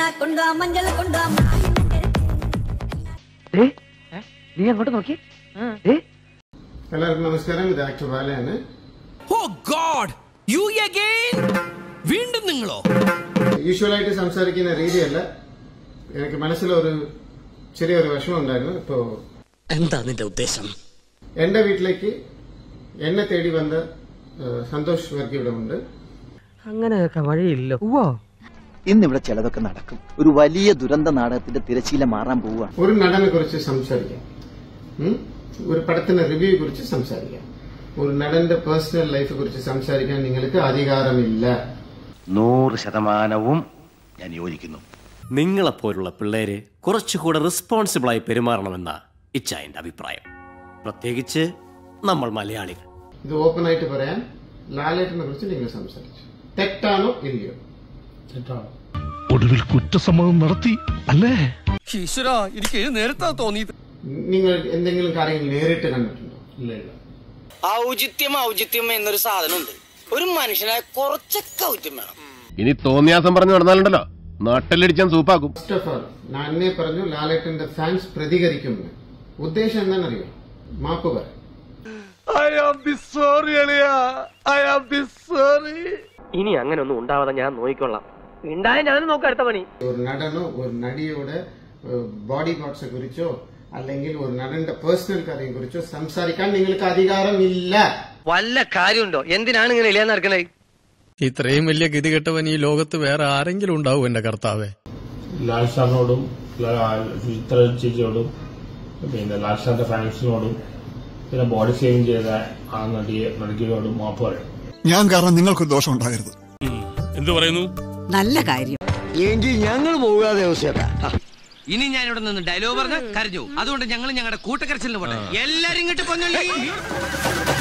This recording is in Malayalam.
കൊണ്ടുവാ മഞ്ഞൾ കൊണ്ടുവാ നീ അങ്ങോട്ട് നോക്കി എല്ലാവർക്കും നമസ്കാരം ഇത് ആക്ടർ ബാലയാണ് ഓ ഗോഡ് യു അഗൈൻ വീണ്ടും നിങ്ങളോ യൂഷ്വലായിട്ട് സംസാരിക്കുന്ന രീതിയല്ല എനിക്ക് മനസ്സിലൊരു ചെറിയൊരു വിഷമം ഉണ്ടായിരുന്നു ഇപ്പോ എന്താ നിന്റെ ഉദ്ദേശം എന്റെ വീട്ടിലേക്ക് എന്നെ തേടി വന്ന ഏഹ്, സന്തോഷ് വർക്കി ഇവിടെ ഉണ്ട് അങ്ങനെയൊക്കെ വഴിയില്ല ഓ ഇന്നിവിടെ ചിലതൊക്കെ നടക്കും ഒരു വലിയ ദുരന്ത നാടകത്തിന്റെ തിരശീല മാറാൻ പോവുകയാണ് ഒരു നടനെ കുറിച്ച് സംസാരിക്കാം ഉം? ഒരു പടത്തിന്റെ റിവ്യൂ കുറിച്ച് സംസാരിക്കാം ഒരു നടന്റെ പേഴ്സണൽ ലൈഫെ കുറിച്ച് സംസാരിക്കാൻ നിങ്ങൾക്ക് അധികാരമില്ല നൂറ് ശതമാനവും ഞാൻ യോജിക്കുന്നു നിങ്ങളെപ്പോലുള്ള പിള്ളേര് കുറച്ചുകൂടെ റെസ്പോൺസിബിളായി പെരുമാറണമെന്ന ഇച്ചായന്റെ അഭിപ്രായം പ്രത്യേകിച്ച് നമ്മൾ മലയാളികൾ ഇത് ഓപ്പൺ ആയിട്ട് പറയാൻ ലാലേട്ടനെ കുറിച്ച് നിങ്ങൾ സംസാരിച്ചു തെറ്റാണോ ഇല്ലയോ ഒടുവിൽ കുറ്റസമ്മതം നടത്തി അല്ലേ ഈശ്വര എനിക്ക് നേരത്താ തോന്നിയത് നിങ്ങൾ എന്തെങ്കിലും കാര്യങ്ങൾ നേരിട്ട് കണ്ടിട്ടുണ്ടോ ഇല്ല ഇല്ല ഔചിത്യം ഔചിത്യം എന്നൊരു സാധനമുണ്ട് ഒരു മനുഷ്യനായ കുറച്ചൊക്കെ ഔചിത്യം വേണം ഇനി തോന്നിയാസം പറഞ്ഞു നടന്നാലുണ്ടല്ലോ നാട്ടിലടിച്ചാൻ സൂപ്പാക്കും ഫസ്റ്റ് ഓഫ് ഓൾ ഞാൻ അന്നേ പറഞ്ഞു ലാലേട്ടന്റെ ഫാൻസ് പ്രതികരിക്കുമെന്ന് ഉദ്ദേശം എന്താണെന്നറിയോ മാപ്പ് പറ ഇനി അങ്ങനെ ഒന്നും ഉണ്ടാവാതെ ഞാൻ നോക്കിക്കൊള്ളാം ഉണ്ടായ ഞാൻ നോക്കാം അടുത്ത പണി ഒരു നടനോ ഒരു നടിയുടെ ബോഡി പാർട്സിനെ കുറിച്ചോ അല്ലെങ്കിൽ ഒരു നടന്റെ പേഴ്സണൽ കാര്യം കുറിച്ചോ സംസാരിക്കാൻ നിങ്ങൾക്ക് അധികാരമില്ല വല്ല കാര്യമുണ്ടോ എന്തിനാണ് ഇങ്ങനെ ഇല്ലാന്ന് നടക്കണേ ഇത്രയും വലിയ ഗതികെട്ടവൻ ഈ ലോകത്ത് വേറെ ആരെങ്കിലും ഉണ്ടാവും എന്റെ കർത്താവേ ലാൽ സാറിനോടും ചിത്ര ചേച്ചിയോടും പിന്നെ ലാൽ സാറിന്റെ ഫാൻസിനോടും പിന്നെ ബോഡി സേവിങ് ചെയ്ത ആ നടിയെ നടികളോടും മാപ്പ് പറയും ഞാൻ കാരണം നിങ്ങൾക്ക് ദോഷം ഉണ്ടാകരുത് എന്തു പറയുന്നു നല്ല കാര്യം എങ്കിൽ ഞങ്ങൾ പോകാതെ ഇനി ഞാൻ ഇവിടെ നിന്ന് ഡയലോഗ് പറഞ്ഞ കരഞ്ഞു അതുകൊണ്ട് ഞങ്ങൾ ഞങ്ങളുടെ കൂട്ടക്കരച്ചിലിന് പോട്ടെ എല്ലാരും ഇങ്ങോട്ട് പൊന്നല്ലേ